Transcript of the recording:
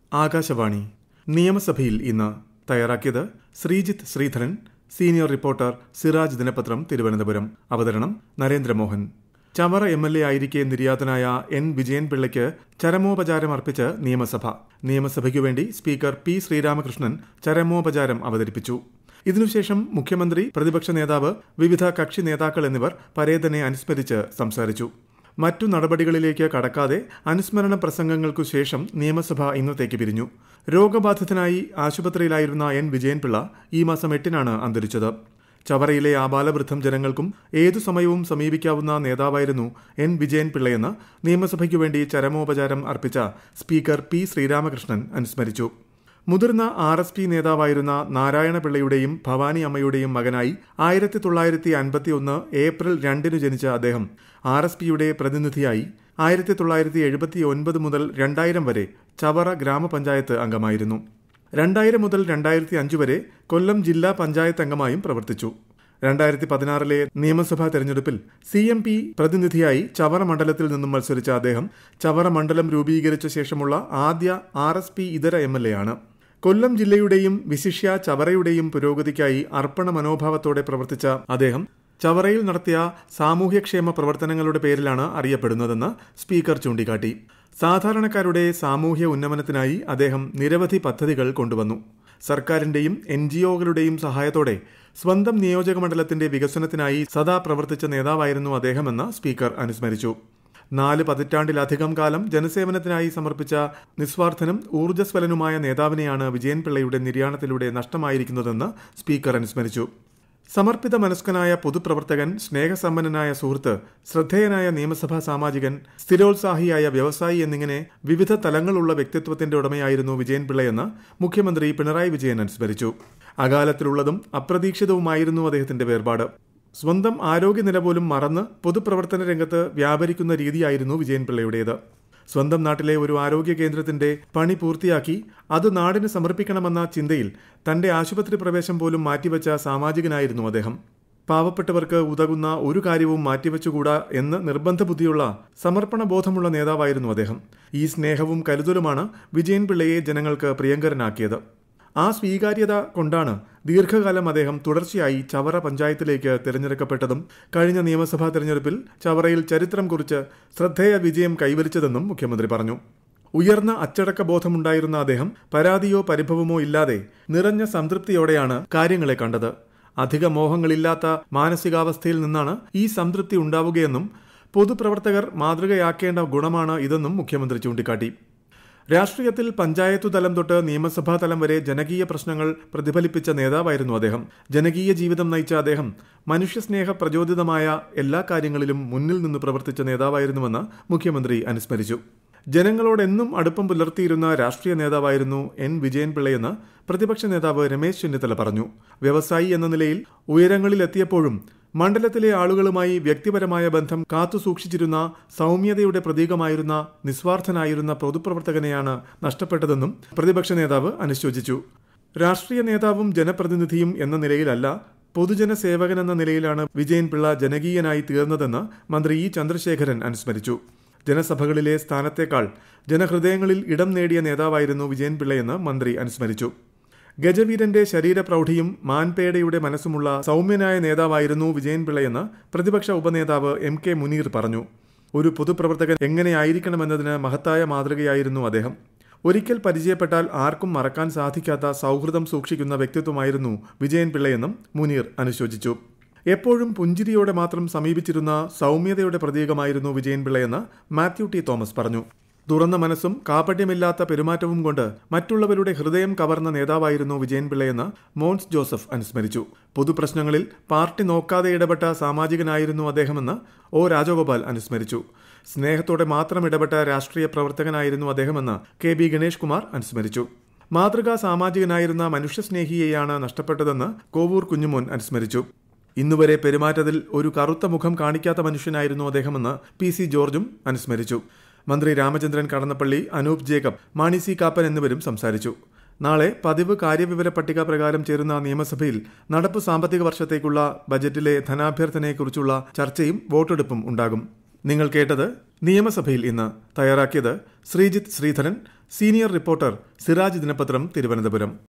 ആകാശവാണി നിയമസഭയിൽ ഇന്ന് തയ്യാറാക്കിയത് ശ്രീജിത്ത് ശ്രീധരൻ സീനിയർ റിപ്പോർട്ടർ സിറാജ് ദിനപത്രം തിരുവനന്തപുരം അവതരണം Narendramohan Chavara M L A ആയിരിക്കെ നിര്യാതനായ എൻ വിജയൻ പിള്ളയ്ക്ക് ചരമോപചാരം അർപ്പിച്ച് നിയമസഭ നിയമസഭയ്ക്കു വേണ്ടി സ്പീക്കർ പി ശ്രീരാമകൃഷ്ണൻ ചരമോപചാരം അവതരിപ്പിച്ചു ഇതിനുശേഷം മുഖ്യമന്ത്രി പ്രതിപക്ഷ നേതാവ് വിവിധ കക്ഷി നേതാക്കൾ എന്നിവർ പരേതനെ അനുസ്മരിച്ച് സംസാരിച്ചു മറ്റു നടപടികളിലേക്ക് കടക്കാതെ അനുസ്മരണ പ്രസംഗങ്ങൾക്കു ശേഷം നിയമസഭ ഇന്നത്തേക്ക് പിരിഞ്ഞു രോഗബാധിതനായി ആശുപത്രിയിലായിരുന്ന എൻ വിജയൻപിള്ള ഈ മാസം എട്ടിനാണ് അന്തരിച്ചത് ചവറയിലെ ആബാലവൃദ്ധം ജനങ്ങൾക്കും ഏതു സമയവും സമീപിക്കാവുന്ന നേതാവായിരുന്നു എൻ വിജയൻപിള്ളയെന്ന് നിയമസഭയ്ക്കു വേണ്ടി ചരമോപചാരം അർപ്പിച്ച സ്പീക്കർ പി ശ്രീരാമകൃഷ്ണൻ അനുസ്മരിച്ചു മുതിർന്ന ആർ എസ് പി നേതാവായിരുന്ന നാരായണപിള്ളയുടെയും ഭവാനി അമ്മയുടെയും മകനായി ആയിരത്തി തൊള്ളായിരത്തി അൻപത്തി ഒന്ന് ഏപ്രിൽ രണ്ടിന് ജനിച്ച അദ്ദേഹം ആർ എസ് പിയുടെ പ്രതിനിധിയായി ആയിരത്തി തൊള്ളായിരത്തി എഴുപത്തി ഒൻപത് മുതൽ രണ്ടായിരം വരെ ചവറ ഗ്രാമപഞ്ചായത്ത് അംഗമായിരുന്നു രണ്ടായിരം മുതൽ രണ്ടായിരത്തി അഞ്ച് വരെ കൊല്ലം ജില്ലാ പഞ്ചായത്ത് അംഗമായും പ്രവർത്തിച്ചു രണ്ടായിരത്തി പതിനാറിലെ നിയമസഭാ തെരഞ്ഞെടുപ്പിൽ സി എം പി പ്രതിനിധിയായി ചവറ മണ്ഡലത്തിൽ നിന്നും മത്സരിച്ച അദ്ദേഹം ചവറ മണ്ഡലം രൂപീകരിച്ച ശേഷമുള്ള ആദ്യ ആർ എസ് പി ഇതര എം എൽ എ ആണ് കൊല്ലം ജില്ലയുടെയും വിശിഷ്യ ചവറയുടെയും പുരോഗതിക്കായി അർപ്പണ മനോഭാവത്തോടെ പ്രവർത്തിച്ച അദ്ദേഹം ചവറയിൽ നടത്തിയ സാമൂഹ്യക്ഷേമ പ്രവർത്തനങ്ങളുടെ പേരിലാണ് അറിയപ്പെടുന്നതെന്ന് സ്പീക്കർ ചൂണ്ടിക്കാട്ടി സാധാരണക്കാരുടെ സാമൂഹ്യ ഉന്നമനത്തിനായി അദ്ദേഹം നിരവധി പദ്ധതികൾ കൊണ്ടുവന്നു സർക്കാരിന്റെയും എൻ ജി ഒകളുടെയും സഹായത്തോടെ സ്വന്തം നിയോജക മണ്ഡലത്തിന്റെ വികസനത്തിനായി സദാ പ്രവർത്തിച്ച നേതാവായിരുന്നു അദ്ദേഹമെന്ന് സ്പീക്കർ അനുസ്മരിച്ചു നാല് പതിറ്റാണ്ടിലധികം കാലം ജനസേവനത്തിനായി സമർപ്പിച്ച നിസ്വാർത്ഥനും ഊർജ്ജസ്വലനുമായ നേതാവിനെയാണ് വിജയൻപിള്ളയുടെ നിര്യാണത്തിലൂടെ നഷ്ടമായിരിക്കുന്നതെന്ന് സ്പീക്കർ അനുസ്മരിച്ചു സമർപ്പിത മനസ്കനായ പൊതുപ്രവർത്തകൻ സ്നേഹസമ്പന്നനായ സുഹൃത്ത് ശ്രദ്ധേയനായ നിയമസഭാ സാമാജികൻ സ്ഥിരോത്സാഹിയായ വ്യവസായി എന്നിങ്ങനെ വിവിധ തലങ്ങളുള്ള വ്യക്തിത്വത്തിന്റെ ഉടമയായിരുന്നു വിജയൻ പിള്ളയെന്ന് മുഖ്യമന്ത്രി പിണറായി വിജയൻ അനുസ്മരിച്ചു അകാലത്തിലുള്ളതും അപ്രതീക്ഷിതവുമായിരുന്നു അദ്ദേഹത്തിന്റെ വേർപാട് സ്വന്തം ആരോഗ്യനില പോലും മറന്ന് പൊതുപ്രവർത്തന രംഗത്ത് വ്യാപരിക്കുന്ന രീതിയായിരുന്നു വിജയൻ പിള്ളയുടേത് സ്വന്തം നാട്ടിലെ ഒരു ആരോഗ്യ കേന്ദ്രത്തിന്റെ പണി പൂർത്തിയാക്കി അത് നാടിന് സമർപ്പിക്കണമെന്ന ചിന്തയിൽ തന്റെ ആശുപത്രി പ്രവേശം പോലും മാറ്റിവെച്ച സാമാജികനായിരുന്നു അദ്ദേഹം പാവപ്പെട്ടവർക്ക് ഉതകുന്ന ഒരു കാര്യവും മാറ്റിവെച്ചുകൂടാ എന്ന് നിർബന്ധ ബുദ്ധിയുള്ള സമർപ്പണ ബോധമുള്ള നേതാവായിരുന്നു അദ്ദേഹം ഈ സ്നേഹവും കരുതലുമാണ് വിജയൻ പിള്ളയെ ജനങ്ങൾക്ക് പ്രിയങ്കരനാക്കിയത് ആ സ്വീകാര്യത കൊണ്ടാണ് ദീർഘകാലം അദ്ദേഹം തുടർച്ചയായി ചവറ പഞ്ചായത്തിലേക്ക് തിരഞ്ഞെടുക്കപ്പെട്ടതും കഴിഞ്ഞ നിയമസഭാ തെരഞ്ഞെടുപ്പിൽ ചവറയിൽ ചരിത്രം കുറിച്ച് ശ്രദ്ധേയ വിജയം കൈവരിച്ചതെന്നും മുഖ്യമന്ത്രി പറഞ്ഞു ഉയർന്ന അച്ചടക്ക ബോധമുണ്ടായിരുന്ന അദ്ദേഹം പരാതിയോ പരിഭവമോ ഇല്ലാതെ നിറഞ്ഞ സംതൃപ്തിയോടെയാണ് കാര്യങ്ങളെ കണ്ടത് അധിക മോഹങ്ങളില്ലാത്ത മാനസികാവസ്ഥയിൽ നിന്നാണ് ഈ സംതൃപ്തി ഉണ്ടാവുകയെന്നും പൊതുപ്രവർത്തകർ മാതൃകയാക്കേണ്ട ഗുണമാണ് ഇതെന്നും മുഖ്യമന്ത്രി ചൂണ്ടിക്കാട്ടി രാഷ്ട്രീയത്തിൽ പഞ്ചായത്തു തലം തൊട്ട് നിയമസഭാ തലം വരെ ജനകീയ പ്രശ്നങ്ങൾ പ്രതിഫലിപ്പിച്ച നേതാവായിരുന്നു അദ്ദേഹം ജനകീയ ജീവിതം നയിച്ച അദ്ദേഹം മനുഷ്യസ്നേഹ പ്രചോദിതമായ എല്ലാ കാര്യങ്ങളിലും മുന്നിൽ നിന്ന് പ്രവർത്തിച്ച നേതാവായിരുന്നുവെന്ന് മുഖ്യമന്ത്രി അനുസ്മരിച്ചു ജനങ്ങളോടെന്നും അടുപ്പം പുലർത്തിയിരുന്ന രാഷ്ട്രീയ നേതാവായിരുന്നു എൻ വിജയൻപിള്ളയെന്ന് പ്രതിപക്ഷ നേതാവ് രമേശ് ചെന്നിത്തല പറഞ്ഞു വ്യവസായി എന്ന നിലയിൽ ഉയരങ്ങളിലെത്തിയപ്പോഴും മണ്ഡലത്തിലെ ആളുകളുമായി വ്യക്തിപരമായ ബന്ധം കാത്തുസൂക്ഷിച്ചിരുന്ന സൗമ്യതയുടെ പ്രതീകമായിരുന്ന നിസ്വാർത്ഥനായിരുന്ന പൊതുപ്രവർത്തകനെയാണ് നഷ്ടപ്പെട്ടതെന്നും പ്രതിപക്ഷ നേതാവ് അനുശോചിച്ചു രാഷ്ട്രീയ നേതാവും ജനപ്രതിനിധിയും എന്ന നിലയിലല്ല പൊതുജന സേവകൻ എന്ന നിലയിലാണ് വിജയൻ പിള്ള ജനകീയനായി തീർന്നതെന്ന് മന്ത്രി ഇ ചന്ദ്രശേഖരൻ അനുസ്മരിച്ചു ജനസഭകളിലെ സ്ഥാനത്തേക്കാൾ ജനഹൃദയങ്ങളിൽ ഇടം നേടിയ നേതാവായിരുന്നു വിജയൻ പിള്ളയെന്ന് മന്ത്രി അനുസ്മരിച്ചു ഗജവീരന്റെ ശരീരപ്രൗഢിയും മാൻപേടയുടെ മനസ്സുമുള്ള സൗമ്യനായ നേതാവായിരുന്നു വിജയൻ പിള്ളയെന്ന് പ്രതിപക്ഷ ഉപനേതാവ് എം കെ മുനീർ പറഞ്ഞു ഒരു പൊതുപ്രവർത്തകൻ എങ്ങനെയായിരിക്കണമെന്നതിന് മഹത്തായ മാതൃകയായിരുന്നു അദ്ദേഹം ഒരിക്കൽ പരിചയപ്പെട്ടാൽ ആർക്കും മറക്കാൻ സാധിക്കാത്ത സൗഹൃദം സൂക്ഷിക്കുന്ന വ്യക്തിത്വമായിരുന്നു വിജയൻ പിള്ളയെന്നും മുനീർ അനുശോചിച്ചു എപ്പോഴും പുഞ്ചിരിയോടെ മാത്രം സമീപിച്ചിരുന്ന സൗമ്യതയുടെ പ്രതീകമായിരുന്നു വിജയൻ പിള്ളയെന്ന് മാത്യു ടി തോമസ് പറഞ്ഞു തുറന്ന മനസ്സും കാപട്യമില്ലാത്ത പെരുമാറ്റവും കൊണ്ട് മറ്റുള്ളവരുടെ ഹൃദയം കവർന്ന നേതാവായിരുന്നു വിജയൻ പിള്ളയെന്ന് മോൻസ് ജോസഫ് അനുസ്മരിച്ചു പൊതുപ്രശ്നങ്ങളിൽ പാർട്ടി നോക്കാതെ ഇടപെട്ട സാമാജികനായിരുന്നു അദ്ദേഹമെന്ന് ഒ രാജഗോപാൽ അനുസ്മരിച്ചു സ്നേഹത്തോടെ മാത്രം ഇടപെട്ട രാഷ്ട്രീയ പ്രവർത്തകനായിരുന്നു അദ്ദേഹമെന്ന് കെ ബി ഗണേഷ് കുമാർ അനുസ്മരിച്ചു മാതൃകാ സാമാജികനായിരുന്ന മനുഷ്യസ്നേഹിയെയാണ് നഷ്ടപ്പെട്ടതെന്ന് കോവൂർ കുഞ്ഞുമോൻ അനുസ്മരിച്ചു ഇന്നുവരെ പെരുമാറ്റത്തിൽ ഒരു കറുത്ത മുഖം കാണിക്കാത്ത മനുഷ്യനായിരുന്നു അദ്ദേഹമെന്ന് പി സി ജോർജും അനുസ്മരിച്ചു മന്ത്രി രാമചന്ദ്രൻ കടന്നപ്പള്ളി അനൂപ് ജേക്കബ് മാണി സി കാപ്പൻ എന്നിവരും സംസാരിച്ചു നാളെ പതിവ് കാര്യവിവര പട്ടിക പ്രകാരം ചേരുന്ന നിയമസഭയിൽ നടപ്പ് സാമ്പത്തിക വർഷത്തേക്കുള്ള ബജറ്റിലെ ധനാഭ്യർത്ഥനയെക്കുറിച്ചുള്ള ചർച്ചയും വോട്ടെടുപ്പും ഉണ്ടാകും നിങ്ങൾ കേട്ടത് നിയമസഭയിൽ ഇന്ന് തയ്യാറാക്കിയത് ശ്രീജിത്ത് ശ്രീധരൻ സീനിയർ റിപ്പോർട്ടർ സിറാജ് ദിനപത്രം തിരുവനന്തപുരം